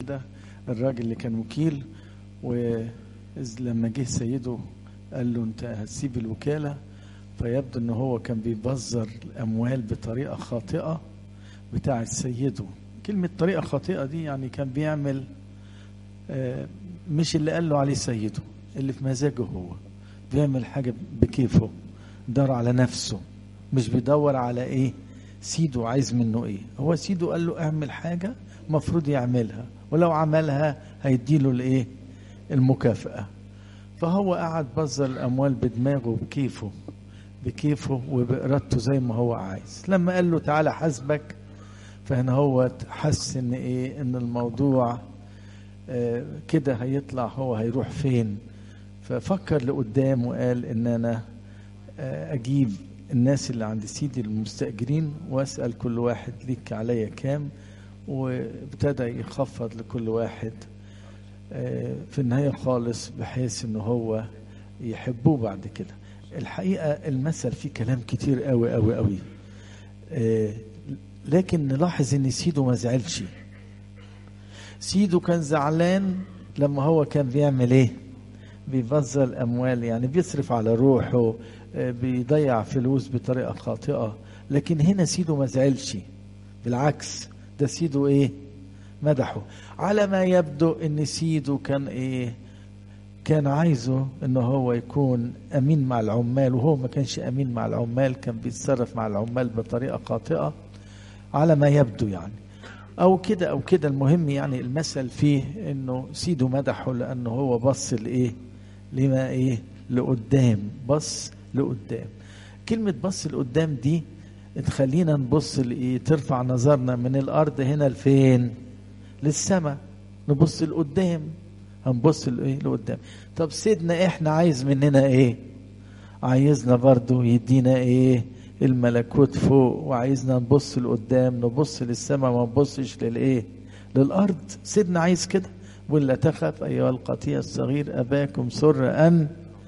كده الراجل اللي كان وكيل ولما جه سيده قال له انت هتسيب الوكالة فيبدو ان هو كان بيبذر الاموال بطريقة خاطئة بتاعة سيده كلمة طريقة خاطئة دي يعني كان بيعمل آه، مش اللي قال له عليه سيده اللي في مزاجه هو بيعمل حاجة بكيفه دار على نفسه مش بيدور على ايه سيده عايز منه ايه هو سيده قال له اعمل حاجة مفروض يعملها ولو عملها هيديله الايه المكافأة فهو قعد بذر الاموال بدماغه بكيفه بكيفه وبإرادته زي ما هو عايز لما قال له تعالى حاسبك فهنا هو حس ان ايه ان الموضوع آه، كده هيطلع هو هيروح فين ففكر لقدام وقال ان انا آه، اجيب الناس اللي عند سيدي المستأجرين واسأل كل واحد ليك عليا كام وابتدى يخفض لكل واحد آه، في النهاية خالص بحيث ان هو يحبوه بعد كده الحقيقة المثل فيه كلام كتير قوي قوي قوي آه، لكن نلاحظ ان سيدو ما زعلش سيدو كان زعلان لما هو كان بيعمل ايه بيبذر الاموال يعني بيصرف على روحه آه، بيضيع فلوس بطريقه خاطئه لكن هنا سيدو ما زعلش بالعكس ده سيدو ايه مدحه على ما يبدو ان سيدو كان ايه كان عايزه ان هو يكون امين مع العمال وهو ما كانش امين مع العمال كان بيتصرف مع العمال بطريقه خاطئه على ما يبدو يعني او كده او كده المهم يعني المثل فيه انه سيدو مدحه لانه هو بص لايه لما ايه لقدام بص لقدام كلمة بص لقدام دي تخلينا نبص لايه ترفع نظرنا من الارض هنا لفين للسماء نبص لقدام هنبص لايه لقدام طب سيدنا احنا عايز مننا ايه عايزنا برضو يدينا ايه الملكوت فوق وعايزنا نبص لقدام نبص للسماء ما نبصش للايه للارض سيدنا عايز كده ولا تخف ايها القطيع الصغير اباكم سر ان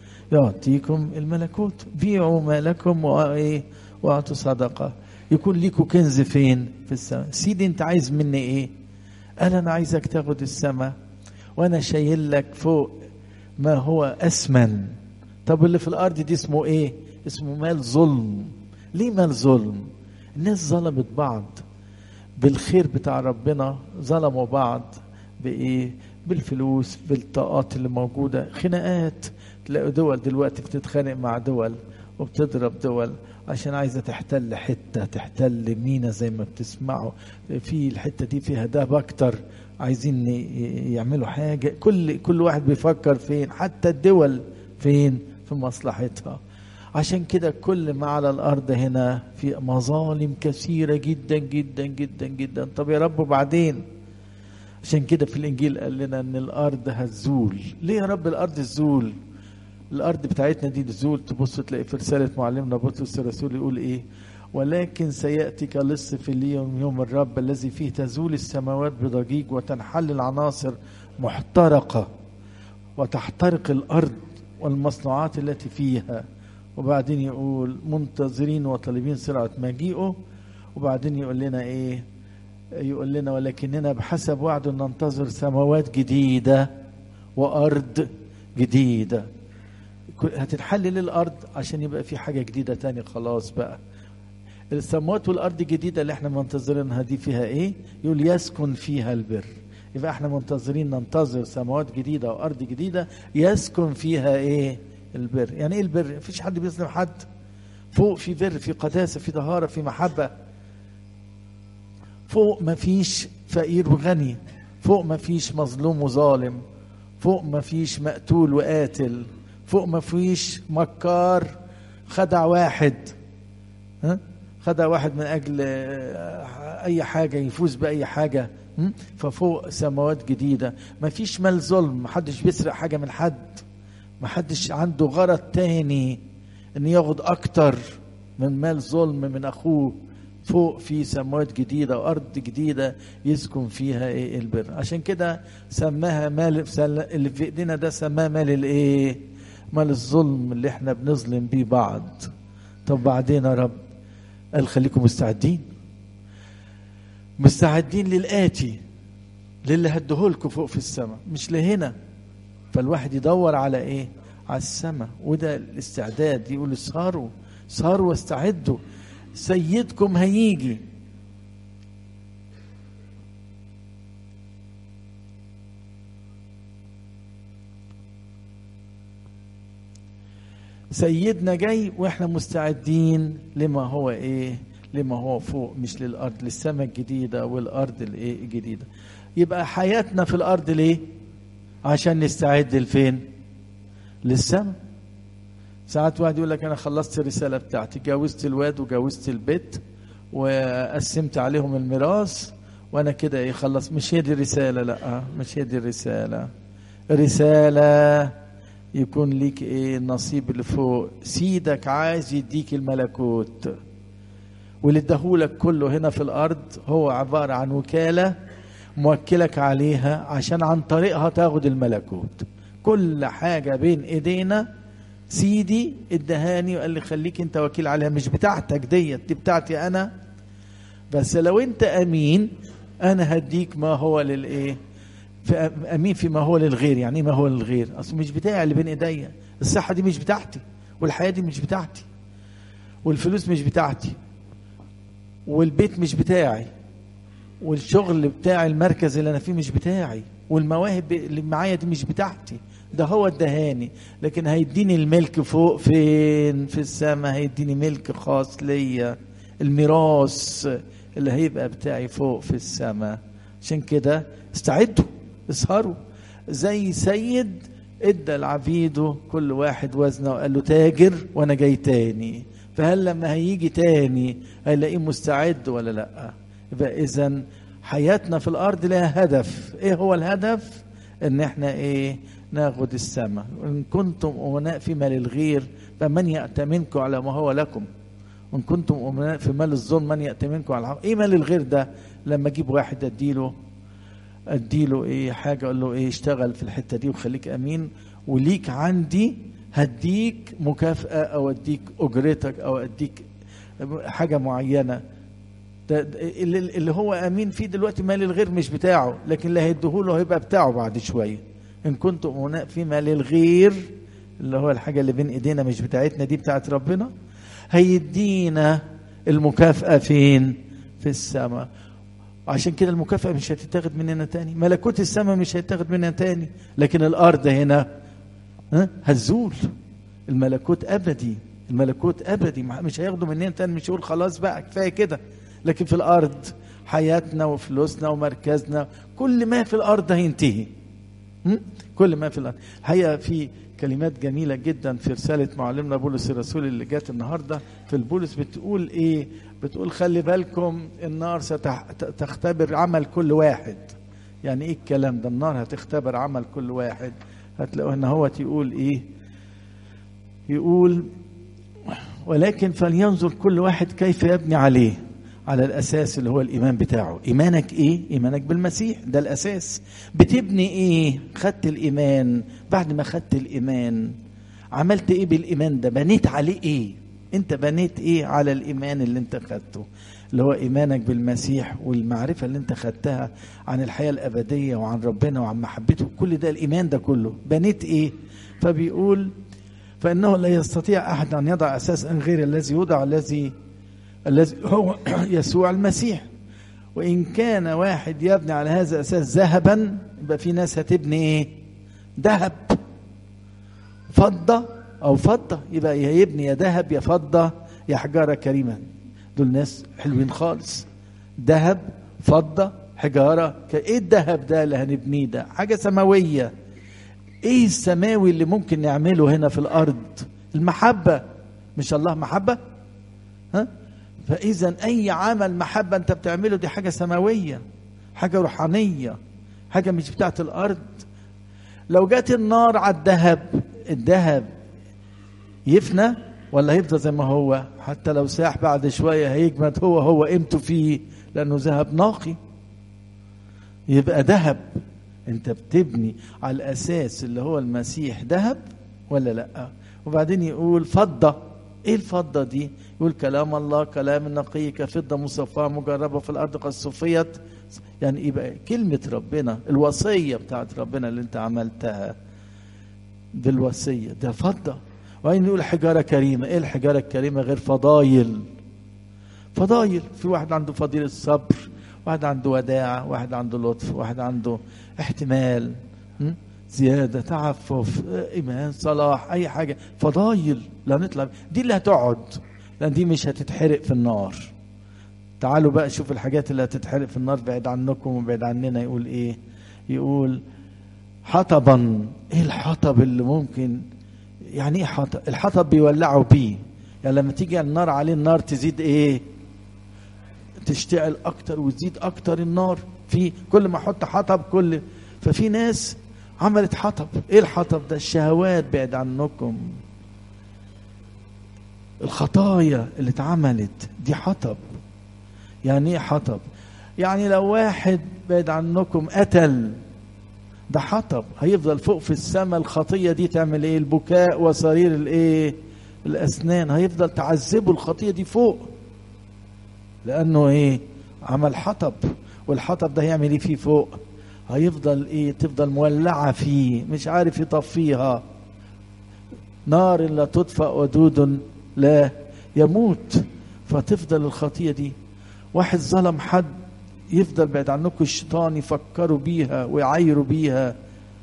يعطيكم الملكوت بيعوا ما لكم وايه واعطوا صدقه يكون ليكوا كنز فين في السماء سيدي انت عايز مني ايه قال انا عايزك تاخد السماء وانا شايل لك فوق ما هو اثمن طب اللي في الارض دي اسمه ايه اسمه مال ظلم ليه مال ظلم الناس ظلمت بعض بالخير بتاع ربنا ظلموا بعض بايه بالفلوس بالطاقات اللي موجوده خناقات تلاقوا دول دلوقتي بتتخانق مع دول وبتضرب دول عشان عايزه تحتل حته تحتل مينا زي ما بتسمعوا في الحته دي فيها دهب اكتر عايزين ي- يعملوا حاجه كل كل واحد بيفكر فين حتى الدول فين في مصلحتها عشان كده كل ما على الارض هنا في مظالم كثيره جدا جدا جدا جدا طب يا رب وبعدين عشان كده في الانجيل قال لنا ان الارض هتزول ليه يا رب الارض تزول الارض بتاعتنا دي تزول تبص تلاقي في رساله معلمنا بطرس الرسول يقول ايه ولكن سياتي كلص في اليوم يوم الرب الذي فيه تزول السماوات بضجيج وتنحل العناصر محترقه وتحترق الارض والمصنوعات التي فيها وبعدين يقول منتظرين وطالبين سرعه مجيئه وبعدين يقول لنا ايه يقول لنا ولكننا بحسب وعده ننتظر سماوات جديده وارض جديده هتتحلل الارض عشان يبقى في حاجه جديده تاني خلاص بقى السماوات والارض الجديده اللي احنا منتظرينها دي فيها ايه يقول يسكن فيها البر يبقى احنا منتظرين ننتظر سماوات جديده وارض جديده يسكن فيها ايه البر يعني ايه البر مفيش حد بيظلم حد فوق في بر في قداسه في طهاره في محبه فوق مفيش فقير وغني فوق مفيش مظلوم وظالم فوق مفيش مقتول وقاتل فوق مفيش مكار خدع واحد ها خدع واحد من اجل آه، اي حاجه يفوز باي حاجه م? ففوق سماوات جديده مفيش مال ظلم محدش بيسرق حاجه من حد محدش عنده غرض تاني ان ياخد اكتر من مال ظلم من اخوه فوق في سماوات جديدة وأرض جديدة يسكن فيها إيه البر عشان كده سماها مال اللي في إيدينا ده سماه مال الإيه مال الظلم اللي إحنا بنظلم بيه بعض طب بعدين يا رب قال خليكم مستعدين مستعدين للآتي للي هديهولكوا فوق في السماء مش لهنا فالواحد يدور على ايه على السماء وده الاستعداد يقول اسهروا اسهروا واستعدوا سيدكم هيجي سيدنا جاي واحنا مستعدين لما هو ايه لما هو فوق مش للارض للسماء الجديده والارض الايه الجديده يبقى حياتنا في الارض ليه عشان نستعد لفين للسماء ساعات واحد يقول لك انا خلصت الرساله بتاعتي جوزت الواد وجوزت البيت وقسمت عليهم الميراث وانا كده ايه خلص مش هي دي الرساله لا مش هي دي الرساله رساله يكون ليك ايه النصيب اللي فوق سيدك عايز يديك الملكوت واللي اداهولك كله هنا في الارض هو عباره عن وكاله موكلك عليها عشان عن طريقها تاخد الملكوت كل حاجه بين ايدينا سيدي ادهاني وقال لي خليك انت وكيل عليها مش بتاعتك ديت دي بتاعتي انا بس لو انت امين انا هديك ما هو للايه امين فيما هو للغير يعني ايه ما هو للغير اصل مش بتاعي اللي بين ايديا الصحه دي مش بتاعتي والحياه دي مش بتاعتي والفلوس مش بتاعتي والبيت مش بتاعي والشغل بتاعي المركز اللي انا فيه مش بتاعي والمواهب اللي معايا دي مش بتاعتي ده هو ادهاني لكن هيديني الملك فوق فين في السماء هيديني ملك خاص ليا الميراث اللي هيبقى بتاعي فوق في السماء عشان كده استعدوا اسهروا زي سيد ادى لعبيده كل واحد وزنه وقال له تاجر وانا جاي تاني فهل لما هيجي تاني هيلاقيه مستعد ولا لا يبقى اذا حياتنا في الارض لها هدف ايه هو الهدف ان احنا ايه ناخد السماء ان كنتم امناء في مال الغير فمن يأتمنكم على ما هو لكم وان كنتم امناء في مال الظلم من يأتمنكم على ايه مال الغير ده لما اجيب واحد اديله اديله ايه حاجه اقول له ايه اشتغل في الحته دي وخليك امين وليك عندي هديك مكافاه او اديك اجرتك او اديك حاجه معينه ده اللي هو امين فيه دلوقتي مال الغير مش بتاعه لكن اللي هيديهوله هيبقى بتاعه بعد شويه ان كنتم امناء في مال الغير اللي هو الحاجه اللي بين ايدينا مش بتاعتنا دي بتاعت ربنا هيدينا المكافاه فين في السماء عشان كده المكافأة مش هتتاخد مننا تاني ملكوت السماء مش هيتاخد مننا تاني لكن الأرض هنا ها هتزول الملكوت أبدي الملكوت أبدي مش هياخدوا مننا تاني مش يقول خلاص بقى كفاية كده لكن في الأرض حياتنا وفلوسنا ومركزنا كل ما في الأرض هينتهي كل ما في الأرض الحقيقة في كلمات جميلة جدا في رسالة معلمنا بولس الرسول اللي جات النهاردة في البولس بتقول إيه بتقول خلي بالكم النار ستختبر عمل كل واحد يعني ايه الكلام ده النار هتختبر عمل كل واحد هتلاقوا ان هو يقول ايه يقول ولكن فلينظر كل واحد كيف يبني عليه على الاساس اللي هو الايمان بتاعه ايمانك ايه ايمانك بالمسيح ده الاساس بتبني ايه خدت الايمان بعد ما خدت الايمان عملت ايه بالايمان ده بنيت عليه ايه انت بنيت ايه على الايمان اللي انت خدته اللي هو ايمانك بالمسيح والمعرفه اللي انت خدتها عن الحياه الابديه وعن ربنا وعن محبته كل ده الايمان ده كله بنيت ايه فبيقول فانه لا يستطيع احد ان يضع اساسا غير الذي يوضع الذي الذي هو يسوع المسيح وان كان واحد يبني على هذا الاساس ذهبا يبقى في ناس هتبني ايه ذهب فضه او فضه يبقى يا يبني يا ذهب يا فضه يا حجاره كريمه دول ناس حلوين خالص ذهب فضه حجاره ايه الذهب ده اللي هنبنيه ده حاجه سماويه ايه السماوي اللي ممكن نعمله هنا في الارض المحبه مش الله محبه ها فاذا اي عمل محبه انت بتعمله دي حاجه سماويه حاجه روحانيه حاجه مش بتاعت الارض لو جت النار على الذهب الذهب يفنى ولا هيفضل زي ما هو حتى لو ساح بعد شويه هيجمد هو هو قيمته فيه لانه ذهب ناقي يبقى ذهب انت بتبني على الاساس اللي هو المسيح ذهب ولا لا وبعدين يقول فضه ايه الفضه دي يقول كلام الله كلام نقي كفضه مصفاه مجربه في الارض قد صفيت يعني ايه بقى كلمة ربنا الوصية بتاعت ربنا اللي انت عملتها بالوصية ده فضة وبعدين يقول حجارة كريمة ايه الحجارة الكريمة غير فضايل فضايل في واحد عنده فضيلة الصبر واحد عنده وداعة واحد عنده لطف واحد عنده احتمال م? زيادة تعفف إيمان صلاح أي حاجة فضايل لا نطلع دي اللي هتقعد لأن دي مش هتتحرق في النار تعالوا بقى شوف الحاجات اللي هتتحرق في النار بعيد عنكم وبعيد عننا يقول إيه يقول حطبا إيه الحطب اللي ممكن يعني إيه حطب الحطب بيولعوا بيه يعني لما تيجي النار عليه النار تزيد إيه تشتعل أكتر وتزيد أكتر النار في كل ما أحط حطب كل ففي ناس عملت حطب ايه الحطب ده الشهوات بعد عنكم الخطايا اللي اتعملت دي حطب يعني ايه حطب يعني لو واحد بعد عنكم قتل ده حطب هيفضل فوق في السماء الخطية دي تعمل ايه البكاء وصرير الايه الاسنان هيفضل تعذبه الخطية دي فوق لانه ايه عمل حطب والحطب ده هيعمل ايه فيه فوق هيفضل ايه تفضل مولعة فيه مش عارف يطفيها نار لا تطفأ ودود لا يموت فتفضل الخطية دي واحد ظلم حد يفضل بعد عنكم الشيطان يفكروا بيها ويعايروا بيها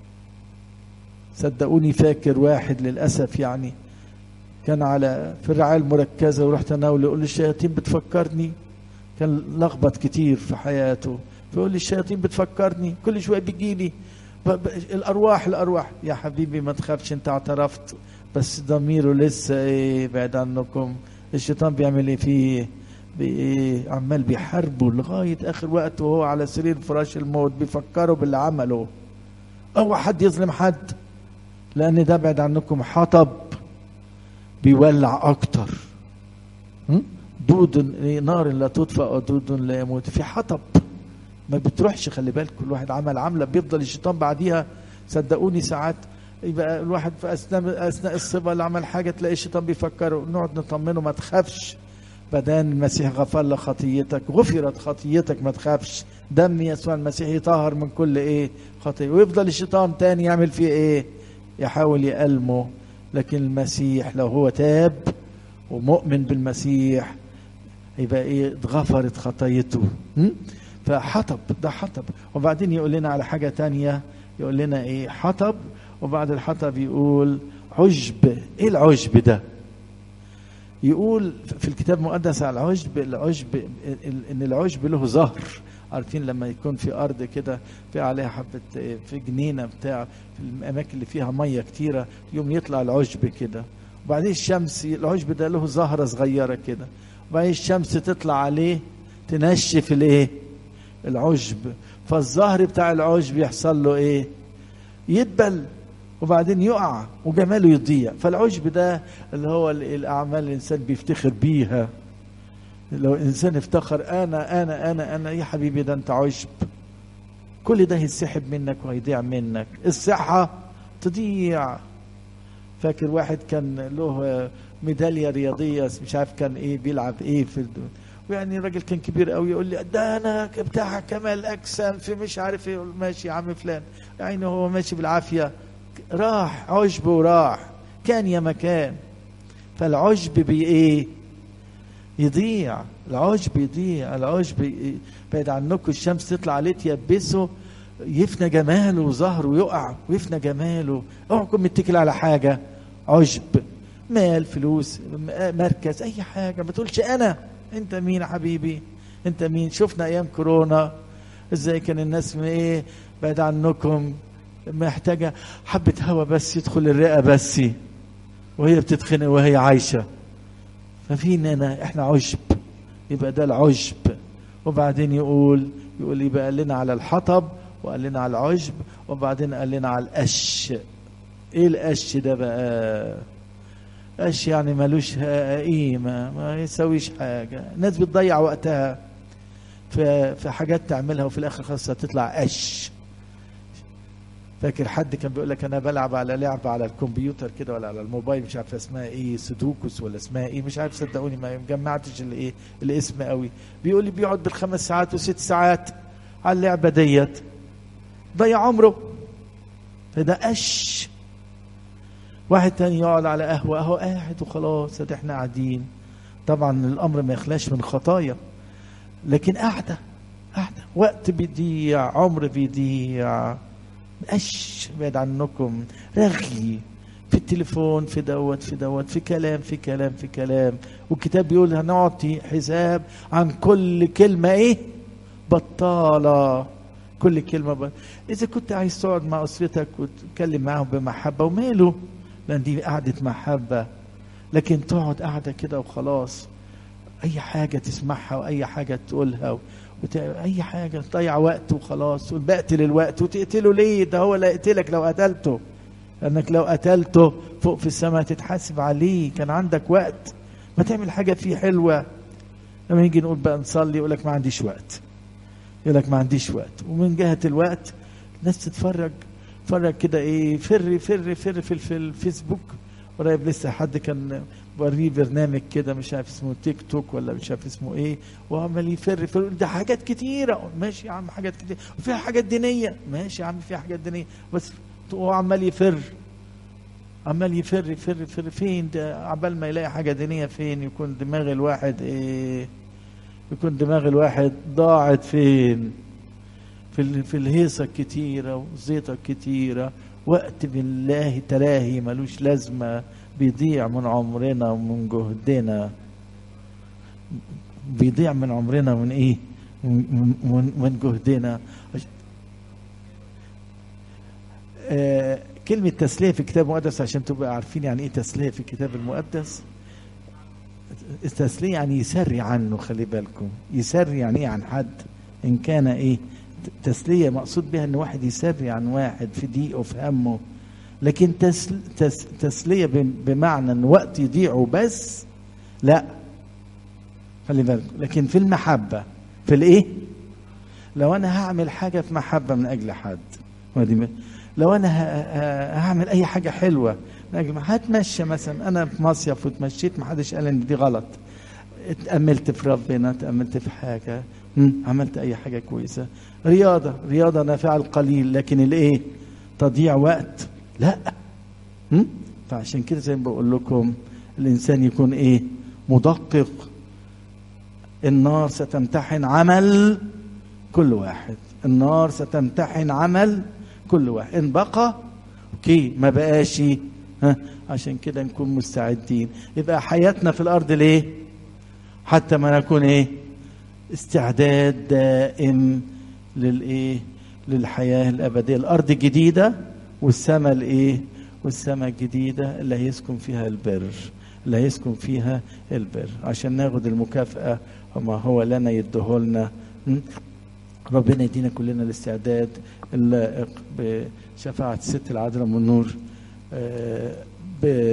صدقوني فاكر واحد للأسف يعني كان على في الرعاية المركزة ورحت أناوله يقول لي الشياطين بتفكرني كان لخبط كتير في حياته فيقول لي الشياطين بتفكرني كل شويه بيجي لي الارواح الارواح يا حبيبي ما تخافش انت اعترفت بس ضميره لسه ايه بعيد عنكم الشيطان بيعمل ايه فيه بإيه عمال بيحاربه لغايه اخر وقت وهو على سرير فراش الموت بيفكروا باللي عمله اوعى حد يظلم حد لان ده بعد عنكم حطب بيولع اكتر دود نار لا تطفأ ودود لا يموت في حطب ما بتروحش خلي بالك كل واحد عمل عمله بيفضل الشيطان بعديها صدقوني ساعات يبقى الواحد في اثناء اثناء الصبا اللي عمل حاجه تلاقي الشيطان بيفكره نقعد نطمنه ما تخافش بدان المسيح غفر لك خطيتك غفرت خطيتك ما تخافش دم يسوع المسيح يطهر من كل ايه خطيه ويفضل الشيطان تاني يعمل فيه ايه يحاول يألمه لكن المسيح لو هو تاب ومؤمن بالمسيح يبقى ايه اتغفرت خطيته فحطب ده حطب وبعدين يقول لنا على حاجة تانية يقول لنا ايه حطب وبعد الحطب يقول عشب ايه العشب ده يقول في الكتاب المقدس على العشب العشب ان العشب له ظهر عارفين لما يكون في ارض كده في عليها حبه في جنينه بتاع في الاماكن اللي فيها ميه كتيره يوم يطلع العشب كده وبعدين الشمس العشب ده له زهره صغيره كده وبعدين الشمس تطلع عليه تنشف الايه العشب فالظهر بتاع العشب يحصل له ايه يدبل وبعدين يقع وجماله يضيع فالعشب ده اللي هو الاعمال الانسان بيفتخر بيها لو الانسان افتخر انا انا انا انا يا حبيبي ده انت عشب كل ده هيسحب منك وهيضيع منك الصحه تضيع فاكر واحد كان له ميداليه رياضيه مش عارف كان ايه بيلعب ايه في الدنيا ويعني راجل كان كبير قوي يقول لي ده انا بتاع كمال اجسام في مش عارف ايه ماشي يا عم فلان يعني هو ماشي بالعافيه راح عشب وراح كان يا مكان فالعشب بي ايه يضيع العشب يضيع العشب بعد عنكم الشمس تطلع عليه تيبسه يفنى جماله وظهره يقع ويفنى جماله اوعكم متكل على حاجه عشب مال فلوس مركز اي حاجه ما تقولش انا انت مين يا حبيبي انت مين شفنا ايام كورونا ازاي كان الناس ايه بعد عنكم محتاجة حبة هوا بس يدخل الرئة بس وهي بتتخنق وهي عايشة ففينا احنا عشب يبقى ده العشب وبعدين يقول يقول يبقى قال لنا على الحطب وقال لنا على العشب وبعدين قال لنا على القش ايه القش ده بقى قش يعني ملوش قيمة ما يسويش حاجة الناس بتضيع وقتها في في حاجات تعملها وفي الاخر خلاص هتطلع قش فاكر حد كان بيقول لك انا بلعب على لعبه على الكمبيوتر كده ولا على الموبايل مش عارف اسمها ايه سودوكوس ولا اسمها ايه مش عارف صدقوني ما جمعتش الايه الاسم قوي بيقول لي بيقعد بالخمس ساعات وست ساعات على اللعبة ديت ضيع عمره فده قش واحد تاني يقعد على قهوة اهو قاعد وخلاص ادي احنا قاعدين طبعا الامر ما يخلاش من خطايا لكن قاعدة قاعدة وقت بيضيع عمر بيضيع قش بعد عنكم رغي في التليفون في دوت في دوت في كلام في كلام في كلام والكتاب بيقول هنعطي حساب عن كل كلمة ايه بطالة كل كلمة ب... إذا كنت عايز تقعد مع أسرتك وتتكلم معاهم بمحبة وماله لأن دي قعدة محبة لكن تقعد قاعدة كده وخلاص أي حاجة تسمعها وأي حاجة تقولها و... وت... أي حاجة تضيع وقت وخلاص بقتل الوقت وتقتله ليه ده هو اللي يقتلك لو قتلته لأنك لو قتلته فوق في السماء تتحاسب عليه كان عندك وقت ما تعمل حاجة فيه حلوة لما يجي نقول بقى نصلي يقول لك ما عنديش وقت يقول لك ما عنديش وقت ومن جهة الوقت الناس تتفرج تتفرج كده ايه فر فر فر في, في الفيسبوك قريب لسه حد كان وريه برنامج كده مش عارف اسمه تيك توك ولا مش عارف اسمه ايه وعمال يفر فر ده حاجات كتيرة ماشي يا عم حاجات كتير وفيها حاجات دينية ماشي يا عم فيها حاجات دينية بس هو عمال يفر عمال يفر يفر يفر فين ده عبال ما يلاقي حاجة دينية فين يكون دماغ الواحد ايه يكون دماغ الواحد ضاعت فين في في الهيصة الكتيرة والزيطة الكتيرة وقت بالله تلاهي ملوش لازمة بيضيع من عمرنا ومن جهدنا بيضيع من عمرنا من ايه من, من جهدنا آه كلمة تسلية في الكتاب المقدس عشان تبقى عارفين يعني ايه تسلية في الكتاب المقدس التسلية يعني يسري عنه خلي بالكم يسري يعني ايه عن حد ان كان ايه تسلية مقصود بها ان واحد يسري عن واحد في ضيقه في همه لكن تسل تس تسلية بمعنى ان وقت يضيعه بس لا خلي بالكم لكن في المحبة في الايه لو انا هعمل حاجة في محبة من اجل حد لو انا هعمل اي حاجة حلوة هتمشى مثلا انا في مصيف وتمشيت ما حدش قال ان دي غلط اتأملت في ربنا اتأملت في حاجة عملت اي حاجة كويسة رياضة رياضة نافعة القليل لكن الايه تضييع وقت لا م? فعشان كده زي ما بقول لكم الانسان يكون ايه مدقق النار ستمتحن عمل كل واحد النار ستمتحن عمل كل واحد ان بقى اوكي ما بقاش ها عشان كده نكون مستعدين يبقى حياتنا في الارض ليه حتى ما نكون ايه استعداد دائم للايه للحياه الابديه الارض جديده والسماء الايه والسماء الجديده اللي هيسكن فيها البر اللي هيسكن فيها البر عشان ناخد المكافاه وما هو لنا يديهولنا ربنا يدينا كلنا الاستعداد اللائق بشفاعه الست العذراء من النور